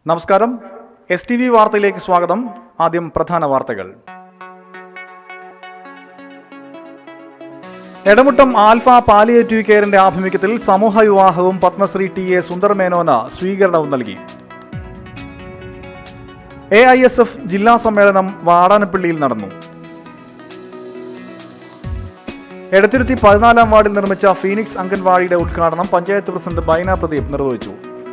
നമസ്കാരം S T V വാർത്തയിലേക്ക് സ്വാഗതം ആദ്യം പ്രധാന വാർത്തകൾ എടമുട്ടം ആൽഫ പാലിയേറ്റീവ് കെയറിന്റെ ആഭിമുഖ്യത്തിൽ സമൂഹ വിവാഹവും പത്മശ്രീ ടി എ സുന്ദർ മേനോന് സ്വീകരണവും നൽകി എ ഐ എസ് എഫ് ജില്ലാ സമ്മേളനം വാടാനപ്പള്ളിയിൽ നടന്നു എടത്തിരുത്തി പതിനാലാം വാർഡിൽ നിർമ്മിച്ച ഫീനിക്സ് അംഗൻവാടിയുടെ ഉദ്ഘാടനം പഞ്ചായത്ത് പ്രസിഡന്റ് ബൈന പ്രദീപ് നിർവഹിച്ചു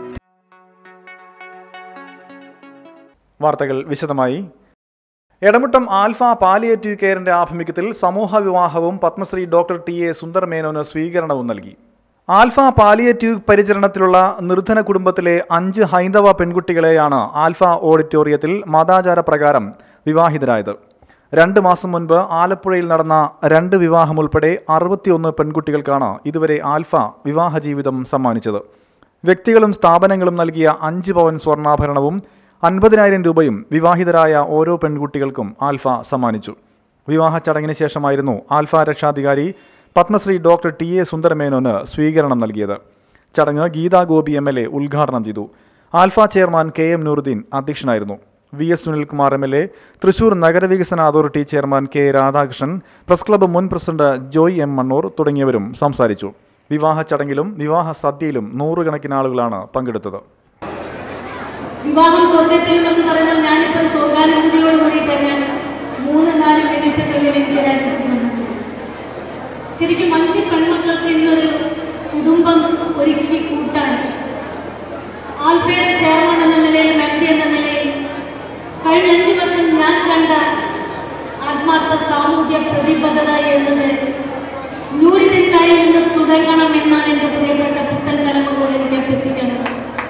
വാർത്തകൾ വിശദമായി എടമുട്ടം ആൽഫ പാലിയേറ്റീവ് കെയറിന്റെ ആഭിമുഖ്യത്തിൽ സമൂഹ വിവാഹവും Padmashri doctor T A Sundar മേനോന് സ്വീകരണവും നൽകി ആൽഫ പാലിയേറ്റീവ് പരിചരണത്തിലുള്ള നിർധന കുടുംബത്തിലെ അഞ്ച് ഹൈന്ദവ പെൺകുട്ടികളെയാണ് ആൽഫ ഓഡിറ്റോറിയത്തിൽ മതാചാര പ്രകാരം വിവാഹിതരായത് രണ്ട് മാസം മുൻപ് ആലപ്പുഴയിൽ നടന്ന രണ്ട് വിവാഹം ഉൾപ്പെടെ അറുപത്തിയൊന്ന് പെൺകുട്ടികൾക്കാണ് ഇതുവരെ ആൽഫ വിവാഹ ജീവിതം സമ്മാനിച്ചത് വ്യക്തികളും സ്ഥാപനങ്ങളും നൽകിയ അഞ്ച് പവൻ സ്വർണ്ണാഭരണവും അൻപതിനായിരം രൂപയും വിവാഹിതരായ ഓരോ പെൺകുട്ടികൾക്കും ആൽഫ സമ്മാനിച്ചു വിവാഹ ചടങ്ങിന് ശേഷമായിരുന്നു ആൽഫ രക്ഷാധികാരി പത്മശ്രീ ഡോക്ടർ ടി എ സുന്ദരമേനോന് സ്വീകരണം നൽകിയത് ചടങ്ങ് Geetha Gopi M L A ഉദ്ഘാടനം ചെയ്തു Alpha chairman K M Nooruddin അധ്യക്ഷനായിരുന്നു V S Sunilkumar M L A Thrissur നഗരവികസന authority chairman K Radhakrishnan press club മുൻ പ്രസിഡന്റ് ജോയ് എം മണ്ണൂർ തുടങ്ങിയവരും സംസാരിച്ചു വിവാഹ ചടങ്ങിലും വിവാഹ സദ്യയിലും നൂറുകണക്കിന് ആളുകളാണ് പങ്കെടുത്തത് വിവാഹം സ്വർഗത്തിലും എന്ന് പറയുമ്പോൾ ഞാനിപ്പോൾ സ്വർഗാനുഭൂതിയോട് കൂടിയിട്ട് ഞാൻ മൂന്ന് നാല് മിനിറ്റിനുള്ളിൽ എനിക്ക് ഒരു അനുഭൂതി വന്നു ശരിക്കും അഞ്ച് പെൺമക്കൾക്ക് ഇന്നൊരു കുടുംബം ഒരുക്കി കൂട്ടാൻ ആൽഫയുടെ ചെയർമാൻ എന്ന നിലയിൽ വ്യക്തി എന്ന നിലയിൽ കഴിഞ്ഞ അഞ്ച് വർഷം ഞാൻ കണ്ട ആത്മാർത്ഥ സാമൂഹ്യ പ്രതിബദ്ധത എന്നത് നൂറിനായി നിന്ന് തുടങ്ങണം എന്നാണ് എൻ്റെ പ്രിയപ്പെട്ട പുസ്തക തലമുറ എനിക്ക് അഭ്യർത്ഥിക്കുന്നത്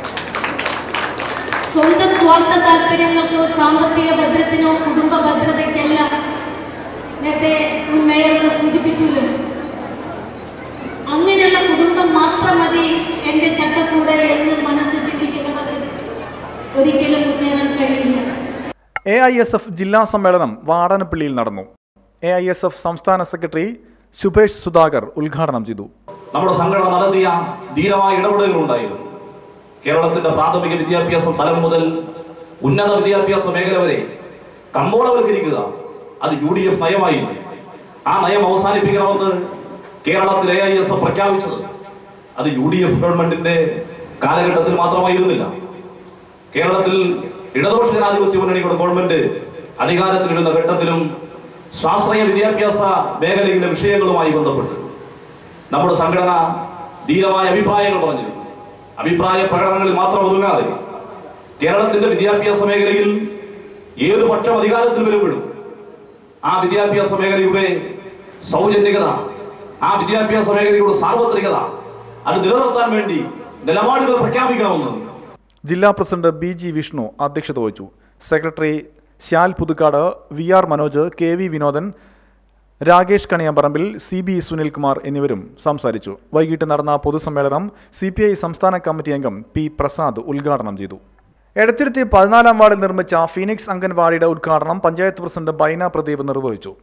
സ്വന്തം സ്വാർത്ഥ താല്പര്യങ്ങൾക്കോ സാമ്പത്തിക ഭദ്രത്തിനോ കുടുംബ ഭദ്രതയ്ക്കല്ല നേരത്തെ മുൻ മേയർ ഇവിടെ സൂചിപ്പിച്ചല്ലോ അങ്ങനെയുള്ള കുടുംബം മാത്രം മതി എൻ്റെ ചട്ടക്കൂട് എന്ന് മനസ്സ് ചിന്തിക്കുന്നവർക്ക് ഒരിക്കലും മുന്നേറാൻ കഴിയില്ല എ ഐ എസ് എഫ് ജില്ലാ സമ്മേളനം വാടാനപ്പള്ളിയിൽ നടന്നു എ ഐ എസ് എഫ് സംസ്ഥാന സെക്രട്ടറി ശുഭേഷ് സുധാകർ ഉദ്ഘാടനം ചെയ്തു നമ്മുടെ സംഘടന നടത്തിയ ധീരമായ ഇടപെടലുകളുണ്ടായിരുന്നു കേരളത്തിന്റെ പ്രാഥമിക വിദ്യാഭ്യാസം തലം മുതൽ ഉന്നത വിദ്യാഭ്യാസ മേഖല വരെ കമ്പോളവൽക്കരിക്കുക അത് യു ഡി എഫ് നയമായിരുന്നു ആ നയം അവസാനിപ്പിക്കണമെന്ന് കേരളത്തിൽ എ ഐ എസ് എഫ് പ്രഖ്യാപിച്ചത് അത് യു ഡി എഫ് ഗവൺമെന്റിന്റെ കാലഘട്ടത്തിൽ മാത്രമായിരുന്നില്ല കേരളത്തിൽ ഇടതുപക്ഷ ജനാധിപത്യ മുന്നണിയുടെ ഗവൺമെന്റ് അധികാരത്തിലിരുന്ന ഘട്ടത്തിലും സ്വാശ്രയ വിദ്യാഭ്യാസ മേഖലയിലെ വിഷയങ്ങളുമായി ബന്ധപ്പെട്ട് നമ്മുടെ സംഘടന ധീരമായ അഭിപ്രായങ്ങൾ പറഞ്ഞിരുന്നു അഭിപ്രായ പ്രകടനങ്ങളിൽ മാത്രം ഒതുങ്ങാതെ കേരളത്തിന്റെ വിദ്യാഭ്യാസ മേഖലയിൽ ഏത് പക്ഷം അധികാരത്തിൽ വരുമ്പോഴും ആ വിദ്യാഭ്യാസ മേഖലയുടെ സൗജന്യകത ആ വിദ്യാഭ്യാസ മേഖലയുടെ സാർവത്രികത അത് നിലനിർത്താൻ വേണ്ടി നിലപാടുകൾ പ്രഖ്യാപിക്കണമെന്ന് ജില്ലാ പ്രസിഡന്റ് ബി ജി വിഷ്ണു അധ്യക്ഷത വഹിച്ചു secretary Shyal Puthukkad V R Manoj K V Vinodan Rakesh Kaniyamparambil C B Sunilkumar എന്നിവരും സംസാരിച്ചു വൈകിട്ട് നടന്ന പൊതുസമ്മേളനം സി പി ഐ സംസ്ഥാന കമ്മിറ്റി അംഗം പി പ്രസാദ് ഉദ്ഘാടനം ചെയ്തു എടത്തിരുത്തി പതിനാലാം വാർഡിൽ നിർമ്മിച്ച ഫീനിക്സ് അംഗൻവാടിയുടെ ഉദ്ഘാടനം പഞ്ചായത്ത് പ്രസിഡന്റ് ബൈന പ്രദീപ് നിർവഹിച്ചു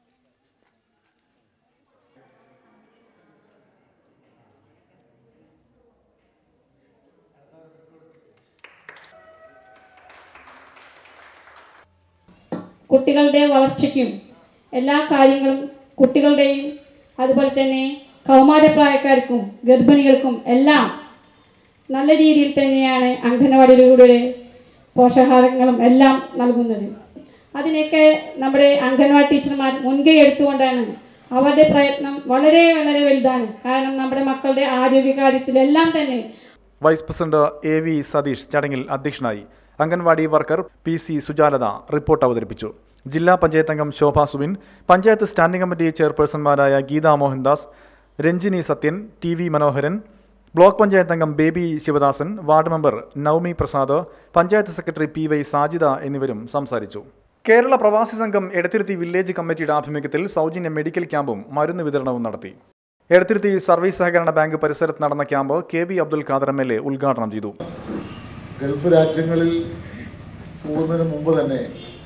കുട്ടികളുടെ വളർച്ചയ്ക്കും എല്ലാ കാര്യങ്ങളും കുട്ടികളുടെയും അതുപോലെ തന്നെ കൗമാരപ്രായക്കാർക്കും ഗർഭിണികൾക്കും എല്ലാം നല്ല രീതിയിൽ തന്നെയാണ് അംഗനവാടിയിലൂടെ പോഷകാഹാരങ്ങളും എല്ലാം നൽകുന്നത് അതിനൊക്കെ നമ്മുടെ അംഗൻവാടി ടീച്ചർമാർ മുൻകൈ എടുത്തുകൊണ്ടാണ് അവരുടെ പ്രയത്നം വളരെ വളരെ വലുതാണ് കാരണം നമ്മുടെ മക്കളുടെ ആരോഗ്യകാര്യത്തിലെല്ലാം തന്നെ vice president A V Satheesh ചടങ്ങിൽ അധ്യക്ഷനായി anganwadi worker P C Sujalatha report അവതരിപ്പിച്ചു ജില്ലാ പഞ്ചായത്ത് അംഗം ശോഭ സുബിൻ പഞ്ചായത്ത് സ്റ്റാൻഡിംഗ് കമ്മിറ്റി ചെയർപേഴ്സൺമാരായ Geetha Mohandas Ranjini Sathyan T V Manoharan block panchayat അംഗം Baby Sivadasan ward member Navami Prasad panchayat secretary P Y Sajida എന്നിവരും സംസാരിച്ചു കേരള പ്രവാസി സംഘം എടത്തിരുത്തി വില്ലേജ് കമ്മിറ്റിയുടെ ആഭിമുഖ്യത്തിൽ സൗജന്യ മെഡിക്കൽ ക്യാമ്പും മരുന്ന് വിതരണവും നടത്തി എടത്തിരുത്തി സർവീസ് സഹകരണ ബാങ്ക് പരിസരത്ത് നടന്ന camp K V Abdul Khader M L A ഉദ്ഘാടനം ചെയ്തു ഗൾഫ് രാജ്യങ്ങളിൽ പോകുന്നതിന് മുമ്പ് തന്നെ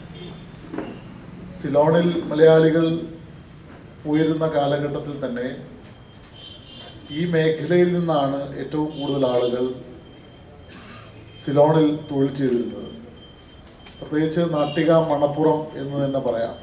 സിലോണിൽ മലയാളികൾ പോയിരുന്ന കാലഘട്ടത്തിൽ തന്നെ ഈ മേഖലയിൽ നിന്നാണ് ഏറ്റവും കൂടുതൽ ആളുകൾ സിലോണിൽ തൊഴിൽ ചെയ്തിരുന്നത് പ്രത്യേകിച്ച് നാട്ടിക മണപ്പുറം എന്ന് തന്നെ പറയാം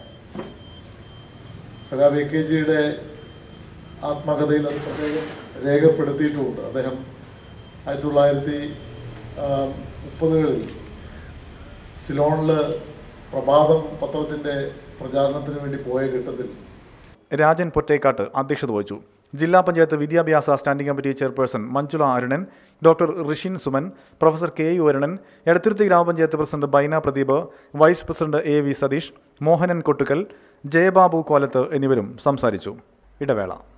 സഖാ വി കെ ജിയുടെ ആത്മകഥയിൽ അത് പ്രത്യേകം രേഖപ്പെടുത്തിയിട്ടുമുണ്ട് അദ്ദേഹം ആയിരത്തി തൊള്ളായിരത്തി മുപ്പതുകളിൽ സിലോണിൽ പ്രഭാതം പത്രത്തിൻ്റെ പ്രചാരണത്തിന് വേണ്ടി പോയ ഘട്ടത്തിൽ രാജൻ പൊറ്റേക്കാട്ട് അധ്യക്ഷത വഹിച്ചു ജില്ലാ പഞ്ചായത്ത് വിദ്യാഭ്യാസ standing committee chairperson Manjula Arunan doctor Rishin Suman professor K U Arunan Edathuruthi ഗ്രാമപഞ്ചായത്ത് president Baina Pradeep vice president A V Satheesh Mohanan Kottukkal Jayababu Kolath എന്നിവരും സംസാരിച്ചു ഇടവേള